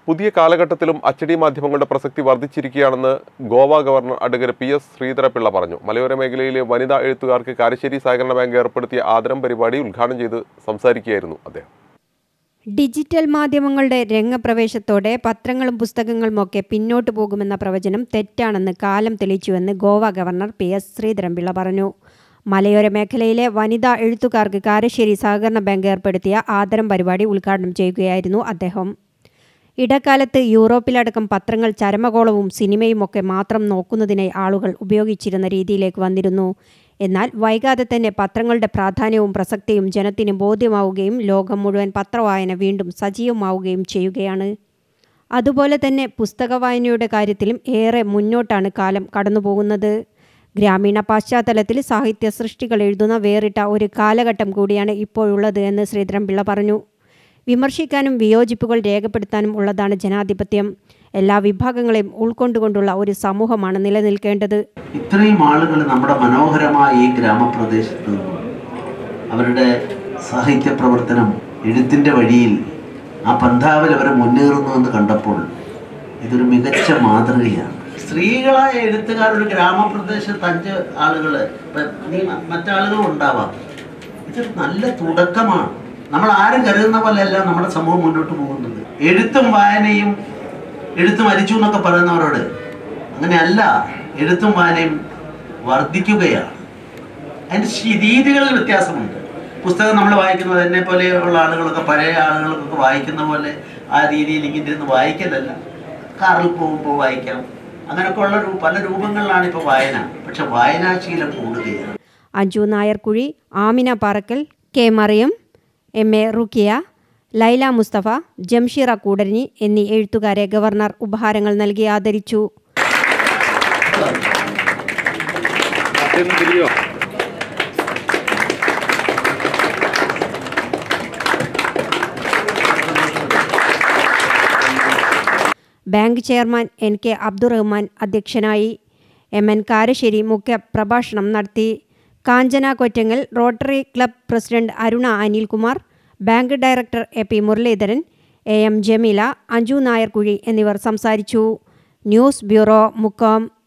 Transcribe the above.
പുതിയ കാലഘട്ടത്തിലും അച്ചടി മാധ്യമങ്ങളുടെ പ്രസക്തി വർദ്ധിച്ചിരിക്കുകയാണെന്ന് Goa governor advocate P S Sreedharapillai പറഞ്ഞു മലയോര മേഖലയിലെ വനിതാ എഴുത്തുകാർക്ക് കാരശ്ശേരി സഹകരണ ബാങ്ക് ഏർപ്പെടുത്തിയ ആദരം പരിപാടി ഉദ്ഘാടനം ചെയ്ത് സംസാരിക്കുകയായിരുന്നു അദ്ദേഹം ഡിജിറ്റൽ മാധ്യമങ്ങളുടെ രംഗപ്രവേശത്തോടെ പത്രങ്ങളും പുസ്തകങ്ങളുമൊക്കെ പിന്നോട്ടു പോകുമെന്ന പ്രവചനം തെറ്റാണെന്ന് കാലം തെളിയിച്ചുവെന്ന് Goa governor P S Sreedharanpillai പറഞ്ഞു മലയോര മേഖലയിലെ വനിതാ എഴുത്തുകാർക്ക് കാരശ്ശേരി സഹകരണ ബാങ്ക് ഏർപ്പെടുത്തിയ ആദരം പരിപാടി ഉദ്ഘാടനം ചെയ്യുകയായിരുന്നു അദ്ദേഹം ഇടക്കാലത്ത് യൂറോപ്പിലടക്കം പത്രങ്ങൾ ചരമകോളവും സിനിമയുമൊക്കെ മാത്രം നോക്കുന്നതിനായി ആളുകൾ ഉപയോഗിച്ചിരുന്ന രീതിയിലേക്ക് വന്നിരുന്നു എന്നാൽ വൈകാതെ തന്നെ പത്രങ്ങളുടെ പ്രാധാന്യവും പ്രസക്തിയും ജനത്തിന് ബോധ്യമാവുകയും ലോകം മുഴുവൻ പത്രവായന വീണ്ടും സജീവമാവുകയും ചെയ്യുകയാണ് അതുപോലെ തന്നെ പുസ്തക വായനയുടെ കാര്യത്തിലും ഏറെ മുന്നോട്ടാണ് കാലം കടന്നുപോകുന്നത് ഗ്രാമീണ പശ്ചാത്തലത്തിൽ സാഹിത്യ സൃഷ്ടികൾ എഴുതുന്ന വേറിട്ട ഒരു കാലഘട്ടം കൂടിയാണ് ഇപ്പോഴുള്ളത് എന്ന് ശ്രീധരൻപിള്ള പറഞ്ഞു വിമർശിക്കാനും വിയോജിപ്പുകൾ രേഖപ്പെടുത്താനും ഉള്ളതാണ് ജനാധിപത്യം എല്ലാ വിഭാഗങ്ങളെയും ഉൾക്കൊണ്ടുകൊണ്ടുള്ള ഒരു സമൂഹമാണ് നിലനിൽക്കേണ്ടത് ഇത്രയും ആളുകൾ നമ്മുടെ മനോഹരമായ ഈ ഗ്രാമപ്രദേശത്ത് നിന്നും അവരുടെ സാഹിത്യ പ്രവർത്തനം എഴുത്തിൻ്റെ വഴിയിൽ ആ പന്ഥാവിൽ അവർ മുന്നേറുന്നു എന്ന് കണ്ടപ്പോൾ ഇതൊരു മികച്ച മാതൃകയാണ് സ്ത്രീകളായ എഴുത്തുകാർ ഒരു ഗ്രാമപ്രദേശത്ത് അഞ്ച് ആളുകൾ നീ മറ്റാളുകൾ ഉണ്ടാവാം ഇതൊരു നല്ല തുടക്കമാണ് നമ്മൾ ആരും കരുതുന്ന പോലെയല്ല നമ്മുടെ സമൂഹം മുന്നോട്ട് പോകുന്നത് എഴുത്തും വായനയും എഴുത്ത് മരിച്ചു എന്നൊക്കെ പറയുന്നവരോട് അങ്ങനെയല്ല എഴുത്തും വായനയും വർദ്ധിക്കുകയാണ് അതിൻ്റെ ശി- രീതികളിൽ വ്യത്യാസമുണ്ട് പുസ്തകം നമ്മൾ വായിക്കുന്നത് എന്നെ പോലെയുള്ള ആളുകളൊക്കെ പഴയ ആളുകൾക്കൊക്കെ വായിക്കുന്ന പോലെ ആ രീതിയിൽ ഇങ്ങനെ ഇരുന്ന് വായിക്കലല്ല കാറിൽ പോകുമ്പോൾ വായിക്കാം അങ്ങനെയൊക്കെ ഉള്ള രൂ- പല രൂപങ്ങളിലാണ് ഇപ്പോൾ വായന പക്ഷെ വായനാശീലം കൂടുകയാണ് Anju Nayarkuzhi Amina Parakkal K Mariyam M A Rukkiya Laila Mustafa Jamsheera Koodaranji എന്നീ എഴുത്തുകാരെ ഗവർണർ ഉപഹാരങ്ങൾ നൽകി ആദരിച്ചു bank chairman N K Abdurahman അധ്യക്ഷനായി എം എൻ കാരശ്ശേരി മുഖ്യ പ്രഭാഷണം നടത്തി Kanchana Kottangal rotary club president Aruna Anilkumar bank director A P Muraleedharan A M Jameela Anju Nayarkuzhi എന്നിവർ സംസാരിച്ചു ന്യൂസ് ബ്യൂറോ മുക്കം